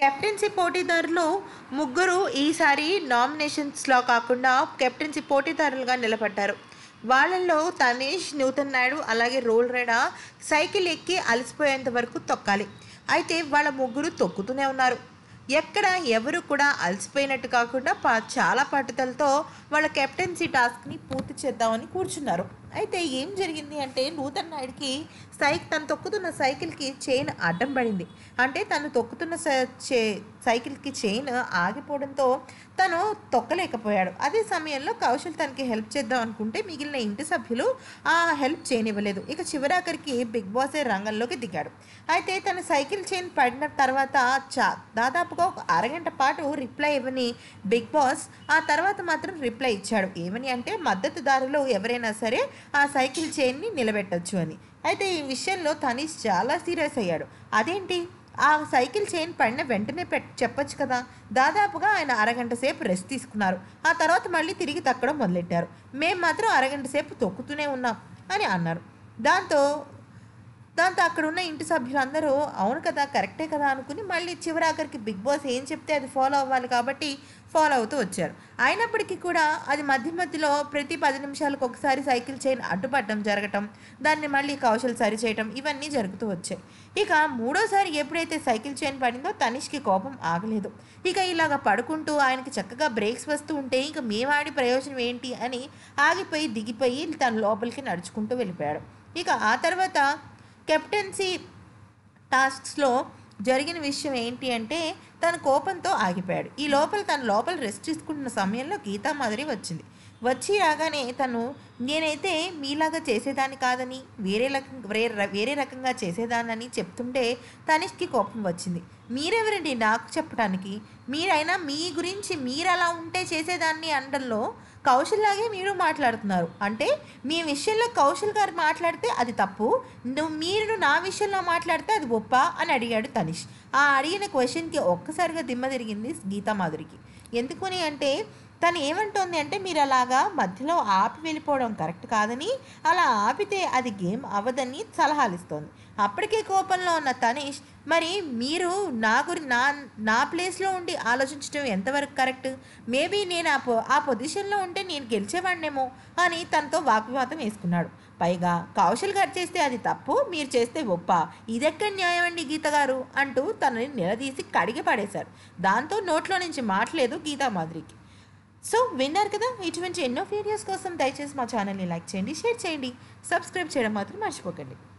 captaincy పోటీదారులు ముగ్గురు ఈసారి నామినేషన్స్లో కాకుండా కెప్టెన్సీ పోటీదారులుగా నిలబడ్డారు వాళ్ళల్లో తనీష్ నూతన్ నాయుడు అలాగే రోల్ రైడా సైకిల్ ఎక్కి అలసిపోయేంత వరకు తొక్కాలి అయితే వాళ్ళ ముగ్గురు తొక్కుతూనే ఉన్నారు ఎక్కడ ఎవరు కూడా అలసిపోయినట్టు కాకుండా పా చాలా పట్టుదలతో వాళ్ళ కెప్టెన్సీ టాస్క్ని పూర్తి చేద్దామని కూర్చున్నారు అయితే ఏం జరిగింది అంటే నూతన్ నాయుడికి సైక్ తను తొక్కుతున్న సైకిల్కి చైన్ అడ్డం పడింది అంటే తను తొక్కుతున్న స- చే- సైకిల్కి చైన్ ఆగిపోవడంతో తను తొక్కలేకపోయాడు అదే సమయంలో కౌశల్ తనకి హెల్ప్ చేద్దాం అనుకుంటే మిగిలిన ఇంటి సభ్యులు ఆ హెల్ప్ చేయనివ్వలేదు ఇక చివరాఖరికి బిగ్ బాసే రంగంలోకి దిగాడు అయితే తన సైకిల్ చైన్ పడిన తర్వాత చా దాదాపుగా ఒక అరగంట పాటు రిప్లై ఇవ్వని బిగ్ బాస్ ఆ తర్వాత మాత్రం రిప్లై ఇచ్చాడు ఏమని అంటే మద్దతుదారులు ఎవరైనా సరే ఆ సైకిల్ చైన్ని నిలబెట్టొచ్చు అని అయితే ఈ విషయంలో తనీష్ చాలా సీరియస్ అయ్యాడు అదేంటి ఆ సైకిల్ చైన్ పడిన వెంటనే పెట్ చెప్పొచ్చు కదా దాదాపుగా ఆయన అరగంట సేపు రెస్ట్ తీసుకున్నారు ఆ తర్వాత మళ్ళీ తిరిగి తక్కడం మొదలెట్టారు మేము మాత్రం అరగంట సేపు తొక్కుతూనే ఉన్నాం అని అన్నారు దాంతో దాంతో అక్కడ ఉన్న ఇంటి సభ్యులందరూ అవును కదా కరెక్టే కదా అనుకుని మళ్ళీ చివరాఖరికి బిగ్ బాస్ ఏం చెప్తే అది ఫాలో అవ్వాలి కాబట్టి ఫాలో అవుతూ వచ్చారు అయినప్పటికీ కూడా అది మధ్య మధ్యలో ప్రతి పది నిమిషాలకు ఒకసారి సైకిల్ చైన్ అడ్డుపడడం జరగటం దాన్ని మళ్ళీ కౌశల్ సరి చేయటం ఇవన్నీ జరుగుతూ వచ్చాయి ఇక మూడోసారి ఎప్పుడైతే సైకిల్ చైన్ పడిందో తనిష్కి కోపం ఆగలేదు ఇక ఇలాగ పడుకుంటూ ఆయనకి చక్కగా బ్రేక్స్ వస్తూ ఉంటే ఇక మేమాడి ప్రయోజనం ఏంటి అని ఆగిపోయి దిగిపోయి తన లోపలికి నడుచుకుంటూ వెళ్ళిపోయాడు ఇక ఆ తర్వాత కెప్టెన్సీ టాస్క్స్లో జరిగిన విషయం ఏంటి అంటే తన కోపంతో ఆగిపోయాడు ఈ లోపల తన లోపల రెస్ట్ తీసుకుంటున్న సమయంలో గీతా మాదిరి వచ్చింది వచ్చి రాగానే తను నేనైతే మీలాగా చేసేదాన్ని కాదని వేరే రకం వేరే వేరే రకంగా చేసేదానని చెప్తుంటే తనిష్కి కోపం వచ్చింది మీరెవరండి నాకు చెప్పడానికి మీరైనా మీ గురించి మీరు అలా ఉంటే చేసేదాన్ని అనడంలో కౌశల్ లాగే మీరు మాట్లాడుతున్నారు అంటే మీ విషయంలో కౌశల్ గారు మాట్లాడితే అది తప్పు నువ్వు మీరు నా విషయంలో మాట్లాడితే అది గొప్ప అని అడిగాడు తనిష్ ఆ అడిగిన క్వశ్చన్కి ఒక్కసారిగా దిమ్మ తిరిగింది గీతా మాధురికి ఎందుకని అంటే తను ఏమంటోంది అంటే మీరు అలాగా మధ్యలో ఆపి వెళ్ళిపోవడం కరెక్ట్ కాదని అలా ఆపితే అది గేమ్ అవ్వదని సలహాలు ఇస్తోంది అప్పటికే కోపంలో ఉన్న తనీష్ మరి మీరు నా గురి నా నా ప్లేస్లో ఉండి ఆలోచించడం ఎంతవరకు కరెక్ట్ మేబీ నేను ఆ పొ ఆ పొజిషన్లో ఉంటే నేను గెలిచేవాడినేమో అని తనతో వాగ్వివాదం వేసుకున్నాడు పైగా కౌశల్ గారు చేస్తే అది తప్పు మీరు చేస్తే గొప్ప ఇదెక్కడ న్యాయం అండి గీత గారు అంటూ తనని నిలదీసి కడిగి పడేశారు దాంతో నోట్లో నుంచి మాట్లేదు గీతా మాదిరికి సో విన్నారు కదా ఇటువంటి ఎన్నో వీడియోస్ కోసం దయచేసి మా ఛానల్ని లైక్ చేయండి షేర్ చేయండి సబ్స్క్రైబ్ చేయడం మాత్రం మర్చిపోకండి